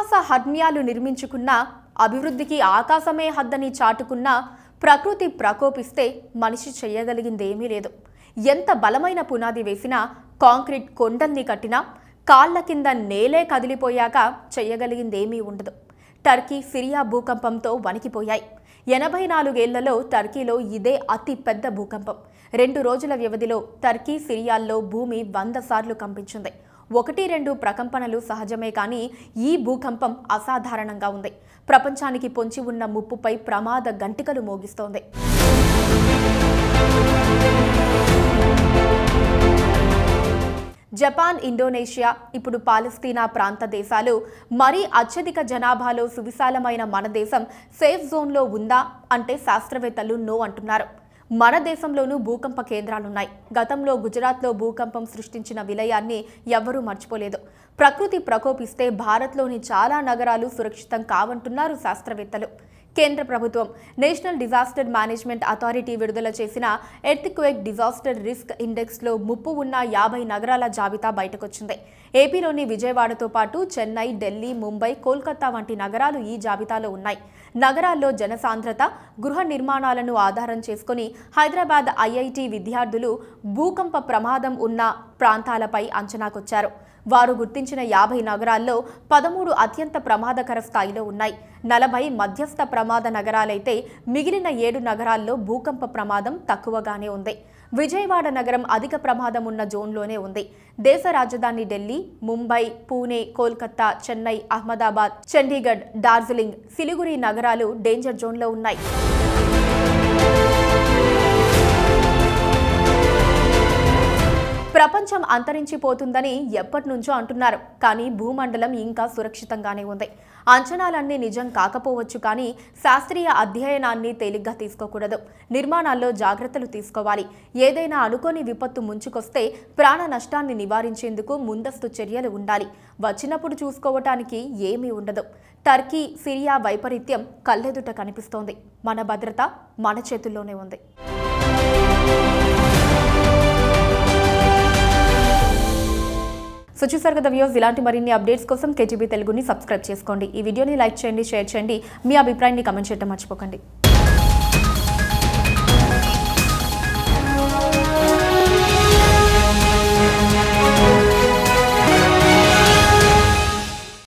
ఆకాశ హర్మ్యాలు నిర్మించుకున్న అభివృద్ధికి ఆకాశమే హద్దని చాటుకున్న ప్రకృతి ప్రకోపిస్తే మనిషి చేయగలిగిందేమీ లేదు ఎంత బలమైన పునాది వేసినా కాంక్రీట్ కొండల్ని కట్టినా కాళ్ళ కింద నేలే కదిలిపోయాక చెయ్యగలిగిందేమీ ఉండదు టర్కీ సిరియా భూకంపంతో వణికిపోయాయి ఎనభై నాలుగేళ్లలో టర్కీలో ఇదే అతి పెద్ద భూకంపం రెండు రోజుల వ్యవధిలో టర్కీ సిరియాల్లో భూమి వంద సార్లు కంపించింది ఒకటి రెండు ప్రకంపనలు సహజమే కానీ ఈ భూకంపం అసాధారణంగా ఉంది ప్రపంచానికి పొంచి ఉన్న ముప్పుపై ప్రమాద గంటికలు మోగిస్తోంది జపాన్ ఇండోనేషియా ఇప్పుడు పాలస్తీనా ప్రాంత దేశాలు మరీ అత్యధిక జనాభాలో సువిశాలమైన మన దేశం సేఫ్ జోన్లో ఉందా అంటే శాస్త్రవేత్తలు నో అంటున్నారు మన దేశంలోనూ భూకంప కేంద్రాలున్నాయి గతంలో గుజరాత్లో భూకంపం సృష్టించిన విలయాన్ని ఎవ్వరూ మర్చిపోలేదు ప్రకృతి ప్రకోపిస్తే భారత్లోని చాలా నగరాలు సురక్షితం కావంటున్నారు శాస్త్రవేత్తలు కేంద్ర ప్రభుత్వం నేషనల్ డిజాస్టర్ మేనేజ్మెంట్ అథారిటీ విడుదల చేసిన ఎర్త్క్వేక్ డిజాస్టర్ రిస్క్ ఇండెక్స్లో ముప్పు ఉన్న యాభై నగరాల జాబితా బయటకొచ్చింది ఏపీలోని విజయవాడతో పాటు చెన్నై ఢిల్లీ ముంబై కోల్కతా వంటి నగరాలు ఈ జాబితాలో ఉన్నాయి నగరాల్లో జనసాంద్రత గృహ నిర్మాణాలను ఆధారం చేసుకుని హైదరాబాద్ ఐఐటి విద్యార్థులు భూకంప ప్రమాదం ఉన్న ప్రాంతాలపై అంచనాకొచ్చారు వారు గుర్తించిన యాభై నగరాల్లో పదమూడు అత్యంత ప్రమాదకర స్థాయిలో ఉన్నాయి నలభై మధ్యస్థ ప్రమాద నగరాలైతే మిగిలిన ఏడు నగరాల్లో భూకంప ప్రమాదం తక్కువగానే ఉంది విజయవాడ నగరం అధిక ప్రమాదం ఉన్న జోన్లోనే ఉంది దేశ రాజధాని ఢిల్లీ ముంబై పూణే కోల్కతా చెన్నై అహ్మదాబాద్ చండీగఢ్ డార్జిలింగ్ సిలిగురి నగరాలు డేంజర్ జోన్లో ఉన్నాయి ప్రపంచం అంతరించిపోతుందని ఎప్పటి నుంచో అంటున్నారు కానీ భూమండలం ఇంకా సురక్షితంగానే ఉంది అంచనాలన్నీ నిజం కాకపోవచ్చు కానీ శాస్త్రీయ అధ్యయనాన్ని తేలిగ్గా తీసుకోకూడదు నిర్మాణాల్లో జాగ్రత్తలు తీసుకోవాలి ఏదైనా అనుకోని విపత్తు ముంచుకొస్తే ప్రాణ నష్టాన్ని నివారించేందుకు ముందస్తు చర్యలు ఉండాలి వచ్చినప్పుడు చూసుకోవటానికి ఏమీ ఉండదు టర్కీ సిరియా వైపరీత్యం కళ్ళెదుట కనిపిస్తోంది మన భద్రత మన చేతుల్లోనే ఉంది సో చూసారు కదా వ్యూస్ ఇలాంటి మరిన్ని అప్డేట్స్ కోసం కేటీబీ తెలుగుని సబ్స్క్రైబ్ చేసుకోండి ఈ వీడియోని లైక్ చేయండి షేర్ చేయండి మీ అభిప్రాయాన్ని కమెంట్ చేయడం మర్చిపోకండి